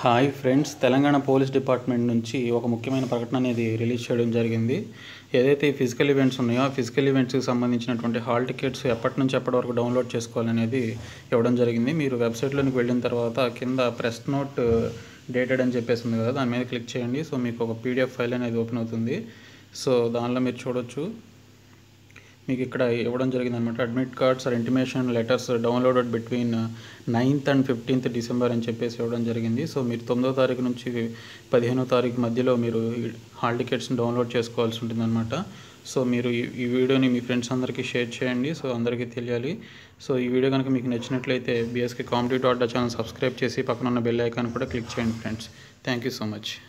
hi friends Telangana police department నుంచి ఒక ముఖ్యమైన ప్రకటన అనేది రిలీజ్ చేయడం జరిగింది ఏదైతే ఈ ఫిజికల్ ఈవెంట్స్ ఉన్నాయో ఆ ఫిజికల్ ఈవెంట్స్కి సంబంధించినటువంటి హాల్ టికెట్స్ ఎప్పటి నుంచి ఎప్పటి వరకు డౌన్లోడ్ చేసుకోవాలనేది ఇవ్వడం జరిగింది మీరు వెబ్సైట్లోనికి వెళ్ళిన తర్వాత కింద ప్రెస్ నోట్ డేటెడ్ అని చెప్పేసి ఉంది కదా దాని మీద క్లిక్ చేయండి సో మీకు ఒక పీడిఎఫ్ ఫైల్ అనేది ఓపెన్ అవుతుంది సో దానిలో మీరు చూడొచ్చు మీకు ఇక్కడ ఇవ్వడం జరిగింది అనమాట admit cards or intimation letters downloaded between ninth and fifteenth December అని చెప్పేసి ఇవ్వడం జరిగింది సో మీరు తొమ్మిదో తారీఖు నుంచి పదిహేనో తారీఖు మధ్యలో మీరు ఈ హాల్ టికెట్స్ని డౌన్లోడ్ చేసుకోవాల్సి ఉంటుందన్నమాట సో మీరు ఈ ఈ వీడియోని మీ ఫ్రెండ్స్ అందరికీ షేర్ చేయండి సో అందరికీ తెలియాలి సో ఈ వీడియో కనుక మీకు నచ్చినట్లయితే BSK competitive dot channel subscribe చేసి పక్కన ఉన్న బెల్ ఐకాన్ కూడా క్లిక్ చేయండి friends thank you so much